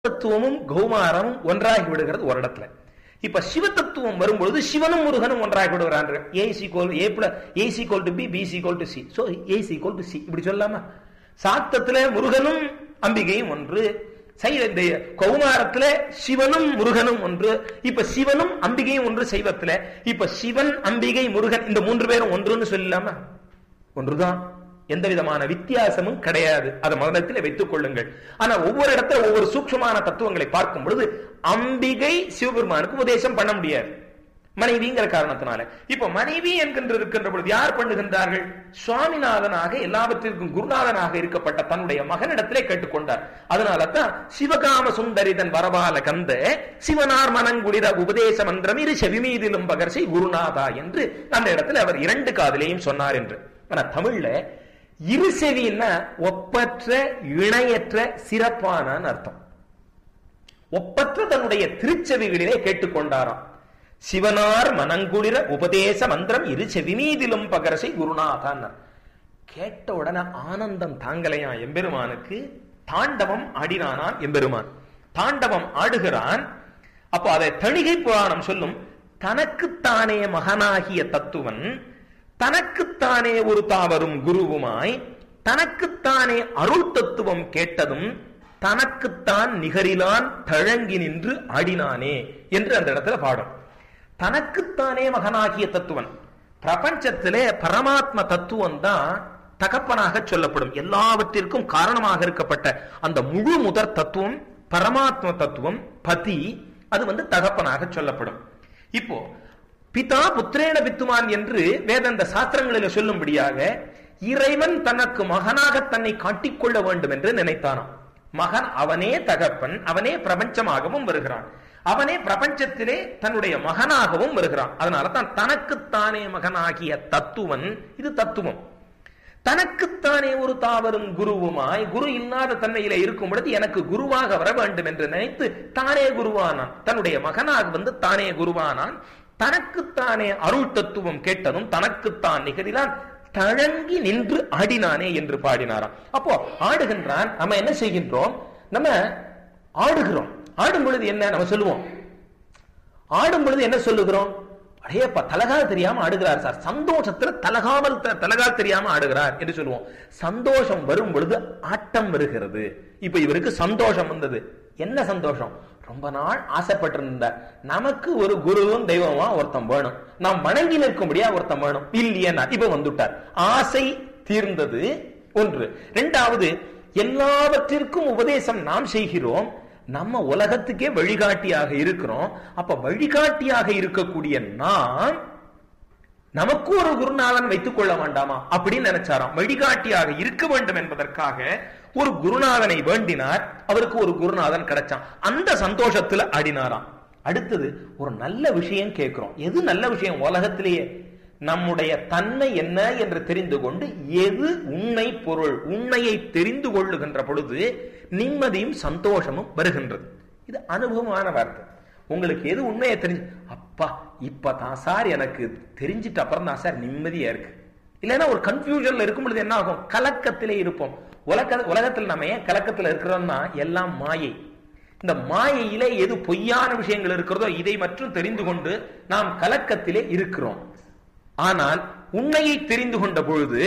தத்துவமும் கௌமாரமும் ஒன்றாகி விடுகிறது ஒரு இடத்துல இப்ப சிவ தத்துவம் வரும்பொழுது சிவனும் முருகனும் ஒன்றாகி விடுகிறான் A equal A plus A equal to B B equal to C so A equal to C இப்படி சொல்லலாமா சாத்தத்துல முருகனும் அம்பிகையும் ஒன்று சைவ இந்த கௌமாரத்துல சிவனும் முருகனும் ஒன்று இப்ப சிவனும் அம்பிகையும் ஒன்று சைவத்துல இப்ப சிவன் அம்பிகை முருகன் இந்த மூன்று பேரும் ஒன்றுன்னு சொல்லலாமா ஒன்றுதான் எந்த விதமான வித்தியாசமும் கிடையாது அதை மனதில் வைத்துக் கொள்ளுங்கள் ஆனா ஒவ்வொரு இடத்துல ஒவ்வொரு சூக்ஷமான தத்துவங்களை பார்க்கும் பொழுது அம்பிகை சிவபெருமானுக்கு உபதேசம் பண்ண முடியாது மனைவிங்கிற காரணத்தினால இப்ப மனைவி என்கின்ற இருக்கின்ற பொழுது யார் பண்ணுகின்றார்கள் சுவாமிநாதனாக எல்லாவற்றிற்கும் குருநாதனாக இருக்கப்பட்ட தன்னுடைய மகனிடத்திலே கேட்டுக்கொண்டார் அதனால தான் சிவகாம சுந்தரிதன் வரபால கந்த சிவனார் மனங்குடித உபதேச மந்திரம் இரு செவிமீதிலும் பகர்ச்சி குருநாதா என்று அந்த இடத்துல அவர் இரண்டு காதலையும் சொன்னார் என்று ஆனா தமிழ்ல இருசெவின்னா ஒப்பற்ற இணையற்ற சிறப்பான அர்த்தம் ஒப்பற்ற தன்னுடைய திருச்செவிகளிலே கேட்டுக்கொண்டாராம் சிவனார் மனங்குளிர உபதேச மந்திரம் இரு செவிமீதிலும் பகரசை குருநாதான் கேட்ட உடனே ஆனந்தம் தாங்கலையா எம்பெருமானுக்கு தாண்டவம் ஆடினானாம் எம்பெருமான் தாண்டவம் ஆடுகிறான் அப்போ அதை தணிகை புராணம் சொல்லும் தனக்குத்தானே மகனாகிய தத்துவன் தனக்குத்தானே ஒரு தாவரும் குருவுமாய் தனக்குத்தானே அருள் தத்துவம் கேட்டதும் தனக்குத்தான் நிகரிலான் தழங்கி நின்று ஆடினானே என்று அந்த இடத்துல பாடும் தனக்குத்தானே மகனாகிய தத்துவன் பிரபஞ்சத்திலே பரமாத்ம தத்துவம் தான் தகப்பனாக சொல்லப்படும் எல்லாவற்றிற்கும் காரணமாக இருக்கப்பட்ட அந்த முழு முதற் தத்துவம் பரமாத்ம தத்துவம் பதி அது வந்து தகப்பனாக சொல்லப்படும் இப்போ பிதா புத்திரேன பித்துமான் என்று வேதந்த சாஸ்திரங்களில் சொல்லும்படியாக இறைவன் தனக்கு மகனாக தன்னை காட்டிக்கொள்ள வேண்டும் என்று நினைத்தானாம் மகன் அவனே தகப்பன் அவனே பிரபஞ்சமாகவும் வருகிறான் அவனே பிரபஞ்சத்திலே தன்னுடைய மகனாகவும் வருகிறான் அதனால தான் தனக்குத்தானே மகனாகிய தத்துவன் இது தத்துவம் தனக்குத்தானே ஒரு தாவரும் குருவுமாய் குரு இல்லாத தன்மையில இருக்கும் பொழுது எனக்கு குருவாக வர வேண்டும் என்று நினைத்து தானே குருவானான் தன்னுடைய மகனாக வந்து தானே குருவானான் தனக்குத்தானே அருள் தத்துவம் கேட்டதும் தனக்குத்தான் நிகழிலான் தழங்கி நின்று ஆடினானே என்று பாடினாராம் அப்போ ஆடுகின்றான் நம்ம என்ன செய்கின்றோம் நம்ம ஆடுகிறோம் ஆடும் பொழுது என்ன நம்ம சொல்லுவோம் ஆடும் பொழுது என்ன சொல்லுகிறோம் அடையப்பா தலகால் தெரியாம ஆடுகிறார் சார் சந்தோஷத்துல தலகாமல் தலகால் தெரியாம ஆடுகிறார் என்று சொல்லுவோம் சந்தோஷம் வரும் பொழுது ஆட்டம் வருகிறது இப்ப இவருக்கு சந்தோஷம் வந்தது என்ன சந்தோஷம் ரொம்ப நாள் ஆசைப்பட்டிருந்தார் நமக்கு ஒரு குருவும் தெய்வமா ஒருத்தம் வேணும் நாம் வணங்கி நிற்கும்படியா ஒருத்தம் வேணும் இல்லையா இப்ப வந்துட்டார் ஆசை தீர்ந்தது ஒன்று இரண்டாவது எல்லாவற்றிற்கும் உபதேசம் நாம் செய்கிறோம் நம்ம உலகத்துக்கே வழிகாட்டியாக இருக்கிறோம் அப்ப வழிகாட்டியாக இருக்கக்கூடிய நாம் நமக்கு ஒரு குருநாதன் வைத்துக் கொள்ள வேண்டாமா அப்படின்னு நினைச்சாராம் வழிகாட்டியாக இருக்க வேண்டும் என்பதற்காக ஒரு குருநாதனை வேண்டினார் அவருக்கு ஒரு குருநாதன் கிடைச்சான் அந்த சந்தோஷத்துல ஆடினாராம் அடுத்தது ஒரு நல்ல விஷயம் கேட்கிறோம் எது நல்ல விஷயம் உலகத்திலேயே நம்முடைய தன்மை என்ன என்று தெரிந்து கொண்டு எது உண்மை பொருள் உண்மையை தெரிந்து கொள்ளுகின்ற பொழுது நிம்மதியும் சந்தோஷமும் வருகின்றது இது அனுபவமான வார்த்தை உங்களுக்கு எது உண்மையை தெரிஞ்சு அப்பா இப்பதான் சார் எனக்கு தெரிஞ்சிட்டு அப்புறம் தான் சார் நிம்மதியா இருக்கு இல்லைன்னா ஒரு கன்ஃபியூஷன்ல இருக்கும் பொழுது என்ன ஆகும் கலக்கத்திலே இருப்போம் உலக உலகத்தில் நம்ம ஏன் கலக்கத்தில் இருக்கிறோம்னா எல்லாம் மாயை இந்த மாயையிலே எது பொய்யான விஷயங்கள் இருக்கிறதோ இதை மற்றும் தெரிந்து கொண்டு நாம் கலக்கத்திலே இருக்கிறோம் ஆனால் உண்மையை தெரிந்து கொண்ட பொழுது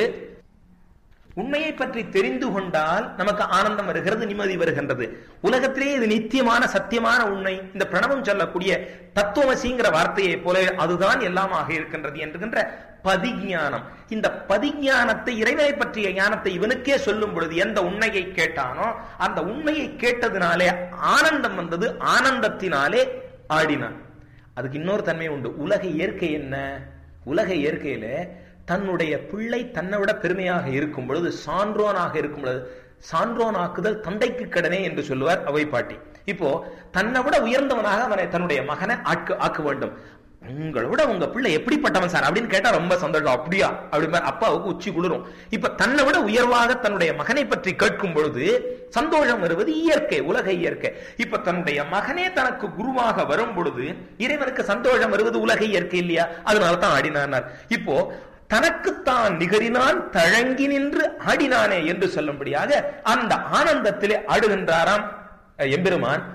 உண்மையை பற்றி தெரிந்து கொண்டால் நமக்கு ஆனந்தம் வருகிறது நிம்மதி வருகின்றது உலகத்திலே இது நித்தியமான சத்தியமான உண்மை இந்த பிரணவம் சொல்லக்கூடிய தத்துவமசிங்கிற வார்த்தையை போல அதுதான் எல்லாமாக இருக்கின்றது என்கின்ற பதிஞானம் இந்த பதிஞானத்தை இறைவனை பற்றிய ஞானத்தை இவனுக்கே சொல்லும் பொழுது எந்த உண்மையை கேட்டானோ அந்த உண்மையை கேட்டதுனாலே ஆனந்தம் வந்தது ஆனந்தத்தினாலே ஆடினான் அதுக்கு இன்னொரு தன்மை உண்டு உலக இயற்கை என்ன உலக இயற்கையில தன்னுடைய பிள்ளை தன்னை விட பெருமையாக இருக்கும் பொழுது சான்றோனாக இருக்கும் பொழுது சான்றோனாக்குதல் தந்தைக்கு கடனே என்று சொல்லுவார் அவை பாட்டி இப்போ தன்னை விட உயர்ந்தவனாக அவனை தன்னுடைய மகனை ஆக்க ஆக்க வேண்டும் உங்களை விட உங்க பிள்ளை எப்படிப்பட்டவன் சார் அப்படின்னு கேட்டா ரொம்ப சந்தோஷம் அப்படியா அப்படி அப்பாவுக்கு உச்சி குளிரும் இப்ப தன்னை விட உயர்வாக தன்னுடைய மகனை பற்றி கேட்கும் பொழுது சந்தோஷம் வருவது இயற்கை உலக இயற்கை இப்ப தன்னுடைய மகனே தனக்கு குருவாக வரும் பொழுது இறைவனுக்கு சந்தோஷம் வருவது உலக இயற்கை இல்லையா அதனால தான் ஆடினார் இப்போ தனக்குத்தான் நிகரினான் தழங்கி நின்று ஆடினானே என்று சொல்லும்படியாக அந்த ஆனந்தத்திலே ஆடுகின்றாராம் அஹ், எம்பெருமான்